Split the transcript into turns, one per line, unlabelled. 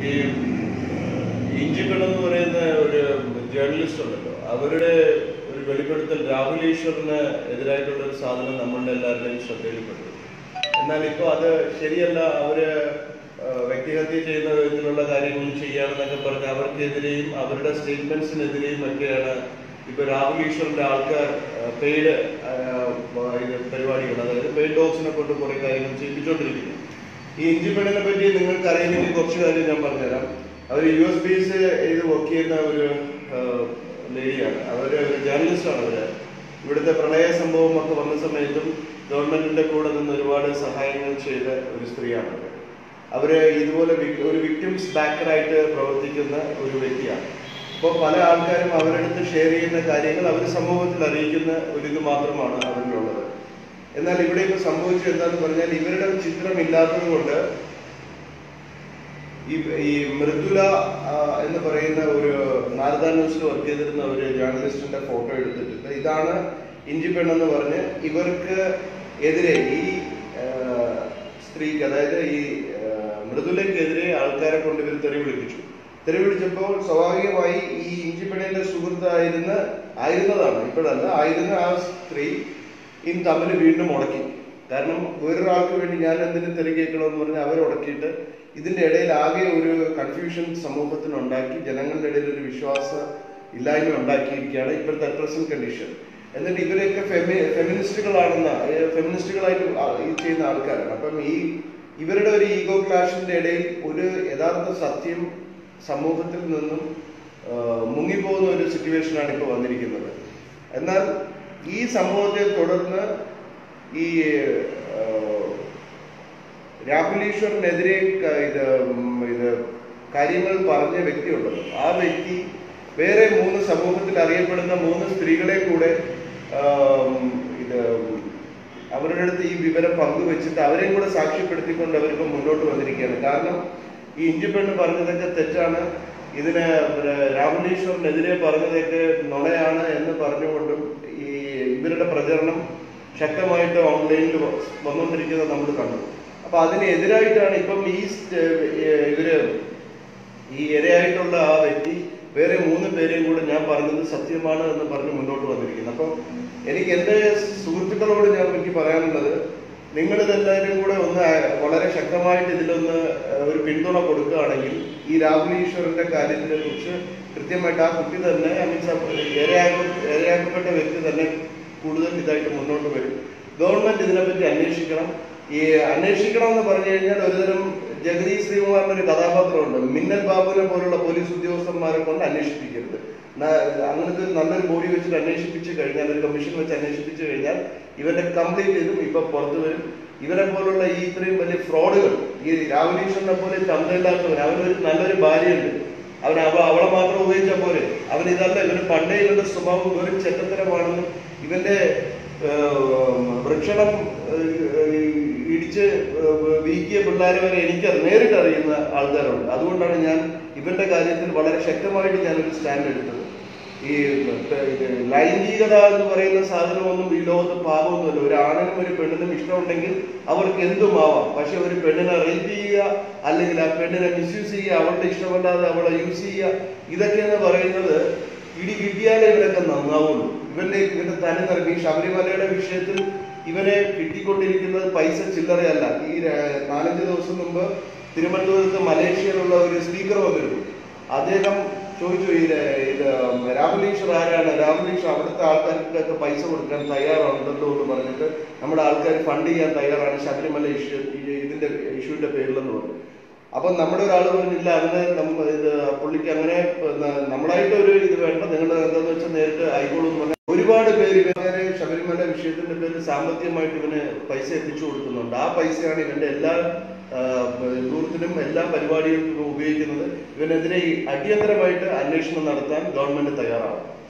ഈ ഇഞ്ചിക്കൺ എന്ന് പറയുന്ന ഒരു ജേർണലിസ്റ്റ് ഉണ്ടല്ലോ അവരുടെ ഒരു വെളിപ്പെടുത്തൽ രാഹുൽ ഈശ്വറിന് എതിരായിട്ടുള്ള ഒരു സാധനം നമ്മളുടെ എല്ലാവരുടെയും ശ്രദ്ധയിൽപ്പെട്ടു എന്നാൽ ഇപ്പോൾ അത് ശരിയല്ല അവര് ആ, വ്യക്തിഹത്യ ചെയ്യുന്ന വിധത്തിലുള്ള കാര്യങ്ങളും ചെയ്യാമെന്നൊക്കെ പറഞ്ഞ് അവർക്കെതിരെയും അവരുടെ സ്റ്റേറ്റ്മെന്റ്സിനെതിരെയും ഒക്കെയാണ് ഇപ്പൊ രാഹുൽ ഈശ്വറിന്റെ ആൾക്കാർ പെയ്ഡ് ഇത് പരിപാടികൾ അതായത് പെയ്ഡ് ഡോഗ്സിനെ കൊണ്ട് കുറെ കാര്യങ്ങൾ ചെയ്യിപ്പിച്ചുകൊണ്ടിരിക്കുന്നു ഈ ഇഞ്ചിപ്പെണ്ണിനെ പറ്റി നിങ്ങൾക്ക് അറിയുന്നെങ്കിൽ കുറച്ച് കാര്യം ഞാൻ പറഞ്ഞുതരാം അവർ യു എസ് ബേസ് ചെയ്ത് വർക്ക് ചെയ്യുന്ന ഒരു ലേഡിയാണ് അവര് ഒരു ജേർണലിസ്റ്റാണ് അവര് ഇവിടുത്തെ പ്രളയ സംഭവം ഒക്കെ വന്ന സമയത്തും ഗവൺമെന്റിന്റെ കൂടെ നിന്ന് ഒരുപാട് സഹായങ്ങൾ ചെയ്ത ഒരു സ്ത്രീയാണ് അവര്. അവര് ഇതുപോലെ വിക്- ഒരു വിക്ടിംസ് ബാക്കറായിട്ട് പ്രവർത്തിക്കുന്ന ഒരു വ്യക്തിയാണ് അപ്പോൾ പല ആൾക്കാരും അവരടുത്ത് ഷെയർ ചെയ്യുന്ന കാര്യങ്ങൾ അവർ സമൂഹത്തിൽ അറിയിക്കുന്ന ഒരു ഇത് മാത്രമാണ് അവരിലുള്ളത് എന്നാൽ ഇവിടെ ഇപ്പോൾ സംഭവിച്ചത് എന്താന്ന് പറഞ്ഞാൽ ഇവരുടെ ചിത്രം ഇല്ലാത്തത് കൊണ്ട് ഈ ഈ മൃദുല ആ, എന്ന് പറയുന്ന ഒരു നാരദ ന്യൂസിൽ വർക്ക് ചെയ്തിരുന്ന ഒരു ജേർണലിസ്റ്റിന്റെ ഫോട്ടോ എടുത്തിട്ടുണ്ട് ഇതാണ് ഇഞ്ചിപ്പെണ്ണ് എന്ന് പറഞ്ഞ് ഇവർക്ക് എതിരെ ഈ ആ, സ്ത്രീക്ക് അതായത് ഈ ആ, മൃദുലയ്ക്കെതിരെ ആൾക്കാരെ കൊണ്ട് ഇവർ തെറി വിളിപ്പിച്ചു തെറി വിളിച്ചപ്പോൾ സ്വാഭാവികമായി ഈ ഇഞ്ചിപ്പെണ്ണിന്റെ സുഹൃത്തായിരുന്ന ആയിരുന്നതാണ് ഇപ്പോഴല്ല ആയിരുന്ന ആ സ്ത്രീ ഇൻ തമ്മിൽ വീണ്ടും മുടക്കി കാരണം വേറൊരാൾക്ക് വേണ്ടി ഞാൻ എന്തിനു തെറി കേൾക്കണമെന്ന് പറഞ്ഞ് അവർ ഉടക്കിയിട്ട് ഇതിന്റെ ഇടയിൽ ആകെ ഒരു കൺഫ്യൂഷൻ സമൂഹത്തിന് ഉണ്ടാക്കി ജനങ്ങളുടെ ഇടയിൽ ഒരു വിശ്വാസ ഇല്ലായ്മ ഉണ്ടാക്കിയിരിക്കുകയാണ് ഇപ്പോഴത്തെ പ്രസന്റ് കണ്ടീഷൻ എന്നിട്ട് ഇവരെയൊക്കെ ഫെമി ഫെമിനിസ്റ്റുകളാണെന്ന ഫെമിനിസ്റ്റുകളായിട്ട് ആ- ഈ ചെയ്യുന്ന ആൾക്കാരാണ് അപ്പം ഈ ഇവരുടെ ഒരു ഈഗോ ക്ലാഷിന്റെ ഇടയിൽ ഒരു യഥാർത്ഥ സത്യം സമൂഹത്തിൽ നിന്നും ആ, മുങ്ങിപ്പോകുന്ന ഒരു സിറ്റുവേഷനാണ് ഇപ്പോൾ വന്നിരിക്കുന്നത് എന്നാൽ ഈ സംഭവത്തെ തുടർന്ന് ഈ ആ, രാഹുൽ ഈശ്വറിനെതിരെ ക- ഇത് ഉം, ഇത് കാര്യങ്ങൾ പറഞ്ഞ വ്യക്തിയുണ്ടല്ലോ ആ വ്യക്തി വേറെ മൂന്ന് സമൂഹത്തിൽ അറിയപ്പെടുന്ന മൂന്ന് സ്ത്രീകളെ കൂടെ ആം, ഇത് അവരുടെ അടുത്ത് ഈ വിവരം പങ്കുവെച്ചിട്ട് അവരെയും കൂടെ സാക്ഷ്യപ്പെടുത്തിക്കൊണ്ട് അവരിപ്പോൾ മുന്നോട്ട് വന്നിരിക്കുകയാണ് കാരണം ഈ ഇഞ്ചിപ്പെണ്ണ് പറഞ്ഞതൊക്കെ തെറ്റാണ് ഇതിന് പിന്നെ രാഹുൽ ഈശ്വറിനെതിരെ പറഞ്ഞതൊക്കെ നുണയാണ് എന്ന് പറഞ്ഞുകൊണ്ടും ഈ ഇവരുടെ പ്രചരണം ശക്തമായിട്ട് ഓൺലൈനിൽ വന്നുകൊണ്ടിരിക്കുന്നത് നമ്മൾ കണ്ടു അപ്പൊ അതിനെതിരായിട്ടാണ് ഇപ്പം ഈ സ്റ്റ്- ഏർ ഇവര് ഈ ഇരയായിട്ടുള്ള ആ വ്യക്തി വേറെ മൂന്ന് പേരെയും കൂടെ ഞാൻ പറഞ്ഞത് സത്യമാണ് എന്ന് പറഞ്ഞ് മുന്നോട്ട് വന്നിരിക്കുന്നത് അപ്പോൾ എനിക്ക് എൻ്റെ സുഹൃത്തുക്കളോട് ഞാൻ എനിക്ക് പറയാനുള്ളത് നിങ്ങളിതെല്ലാവരും കൂടെ ഒന്ന് വളരെ ശക്തമായിട്ട് ഇതിലൊന്ന് ഒരു പിന്തുണ കൊടുക്കുകയാണെങ്കിൽ ഈ രാഹുൽ ഈശ്വറിന്റെ കാര്യത്തിനെ കുറിച്ച് കൃത്യമായിട്ട് ആ കുട്ടി തന്നെ ഐ മീൻസ് ഇരയാക്ക ഇരയാക്കപ്പെട്ട വ്യക്തി തന്നെ കൂടുതൽ ഇതായിട്ട് മുന്നോട്ട് വരും ഗവൺമെന്റ് ഇതിനെപ്പറ്റി അന്വേഷിക്കണം ഈ അന്വേഷിക്കണം എന്ന് പറഞ്ഞു കഴിഞ്ഞാൽ ഒരുതരം ജഗതി ശ്രീകുമാറിന്റെ ഒരു കഥാപാത്രമുണ്ട് മിന്നൽ ബാബുവിനെ പോലുള്ള പോലീസ് ഉദ്യോഗസ്ഥന്മാരെ കൊണ്ട് അന്വേഷിപ്പിക്കരുത് ന- അങ്ങനത്തെ ഒരു നല്ലൊരു ബോഡി വെച്ചിട്ട് അന്വേഷിപ്പിച്ച് കഴിഞ്ഞാൽ ഒരു കമ്മീഷൻ വെച്ച് അന്വേഷിപ്പിച്ച് കഴിഞ്ഞാൽ ഇവന്റെ കംപ്ലീറ്റ് ഇതും ഇപ്പൊ പുറത്തു വരും ഇവരെ പോലുള്ള ഈ ഇത്രയും വലിയ ഫ്രോഡുകൾ ഈ രാഹുൽ ഈശ്വറിനെ പോലെ തന്തയില്ലാത്തവൻ അവനൊരു നല്ലൊരു ഭാര്യയുണ്ട് അവൻ അവ അവളെ മാത്രം ഉപയോഗിച്ചാൽ പോരെ അവൻ ഇതല്ല ഇവന് പണ്ടേ ഇവന്റെ സ്വഭാവം വെറും ചെറ്റത്തരമാണെന്നും ഇവന്റെ ഏഹ്, വൃക്ഷണം ഏഹ്, ഇടിച്ച് ഏഹ്, വീക്കിയ പിള്ളേരെ വരെ എനിക്ക് നേരിട്ട് അറിയുന്ന ആൾക്കാരുണ്ട് അതുകൊണ്ടാണ് ഞാൻ ഇവന്റെ കാര്യത്തിൽ വളരെ ശക്തമായിട്ട് ഞാനൊരു സ്റ്റാൻഡ് എടുത്തത് ഈ മറ്റേ ഇത് ലൈംഗികത എന്ന് പറയുന്ന സാധനമൊന്നും ഈ ലോകത്ത് പാപമൊന്നുമല്ല ഒരു ആണിനും ഒരു പെണ്ണിനും ഇഷ്ടമുണ്ടെങ്കിൽ അവർക്ക് എന്തുമാവാം പക്ഷെ ഒരു പെണ്ണിനെ റേപ്പ് ചെയ്യുക അല്ലെങ്കിൽ ആ പെണ്ണിനെ മിസ്യൂസ് ചെയ്യുക അവളുടെ ഇഷ്ടമല്ലാതെ അവളെ യൂസ് ചെയ്യുക ഇതൊക്കെ എന്ന് പറയുന്നത് ഇടി കിട്ടിയാലേ ഇവരൊക്കെ നന്നാവുള്ളൂ ഇവന്റെ ഇവന്റെ തനി നിറങ്ങി ശബരിമലയുടെ വിഷയത്തിൽ ഇവനെ കിട്ടിക്കൊണ്ടിരിക്കുന്നത് പൈസ ചില്ലറയല്ല ഈ ര- നാലഞ്ച് ദിവസം മുമ്പ് തിരുവനന്തപുരത്ത് മലേഷ്യയിലുള്ള ഒരു സ്പീക്കർ വന്നിരുന്നു അദ്ദേഹം ചോദിച്ചു ഈ ര- ഇത് രാഹുൽ ഈശ്വർ ആരാണ് രാഹുൽ ഈശ്വർ അവിടുത്തെ ആൾക്കാർക്കൊക്കെ പൈസ കൊടുക്കാൻ തയ്യാറാണല്ലോ എന്ന് പറഞ്ഞിട്ട് നമ്മുടെ ആൾക്കാർ ഫണ്ട് ചെയ്യാൻ തയ്യാറാണ് ശബരിമല ഇഷ്യൂ ഇതിന്റെ ഇഷ്യൂവിന്റെ പേരിലെന്ന് പറഞ്ഞു അപ്പൊ നമ്മുടെ ഒരാൾ പറഞ്ഞില്ല അങ്ങനെ നമ്മ ഇത് പുള്ളിക്ക് അങ്ങനെ ന- നമ്മളായിട്ട് ഒരു ഇത് വേണ്ട നിങ്ങൾ എന്താന്ന് വെച്ചാൽ നേരിട്ട് ആയിക്കോളൂ എന്ന് പറഞ്ഞാൽ ഒരുപാട് പേര് ഇവരെ ശബരിമല വിഷയത്തിന്റെ പേരിൽ സാമ്പത്തികമായിട്ട് ഇവന് പൈസ എത്തിച്ചു കൊടുക്കുന്നുണ്ട് ആ പൈസയാണ് ഇവന്റെ എല്ലാ ദൂരത്തിനും എല്ലാ പരിപാടികൾക്കും ഉപയോഗിക്കുന്നത് ഇവനെതിരെ ഈ അടിയന്തരമായിട്ട് അന്വേഷണം നടത്താൻ ഗവൺമെന്റ് തയ്യാറാവും